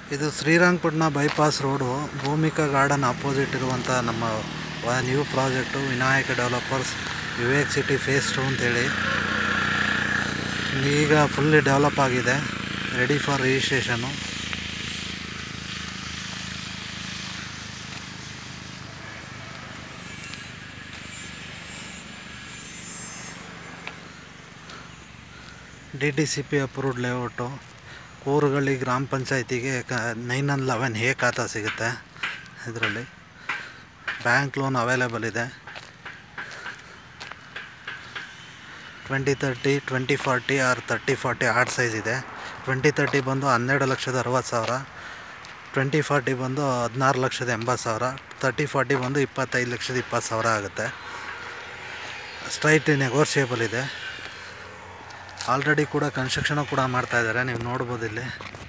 ಇದು Srirangapatna bypass road Bhoomika garden opposite ಇರುವಂಥ ನಮ್ಮ ವ- new project Vinayaka developers Vivek city phase two ಅಂತೇಳಿ ಈಗ ಫುಲ್ಲಿ ಡೆವಲಪ್ ಆಗಿದೆ ready for registration D D C P approved layout Kurugalli ಗ್ರಾಮ ಪಂಚಾಯತಿಗೆ ಕ nine one eleven A khata ಸಿಗುತ್ತೆ ಇದರಲ್ಲಿ ಬ್ಯಾಂಕ್ ಲೋನ್ ಅವೈಲೇಬಲ್ ಇದೆ twenty thirty twenty forty or thirty forty ಆರ್ಟ್ ಸೈಜ್ ಇದೆ ಟ್ವೆಂಟಿ ತರ್ಟಿ ಬಂದು ಹನ್ನೆರಡು ಲಕ್ಷದ ಅರವತ್ತು ಸಾವಿರ ಟ್ವೆಂಟಿ ಫಾರ್ಟಿ ಬಂದು ಹದಿನಾರು ಲಕ್ಷದ ಎಂಬತ್ತು ಸಾವಿರ ತರ್ಟಿ ಫಾರ್ಟಿ ಬಂದು ಇಪ್ಪತ್ತೈದು ಲಕ್ಷದ ಇಪ್ಪತ್ತು ಸಾವಿರ ಆಗುತ್ತೆ ಸ್ಟ್ರೈಟ್ ನೆಗೋಷಿಯೇಬಲ್ ಇದೆ ಆಲ್ರೆಡಿ ಕೂಡ ಕನ್ಸ್ಟ್ರಕ್ಷನು ಕೂಡ ಮಾಡ್ತಾ ಇದ್ದಾರೆ ನೀವು ನೋಡ್ಬೋದು ಇಲ್ಲಿ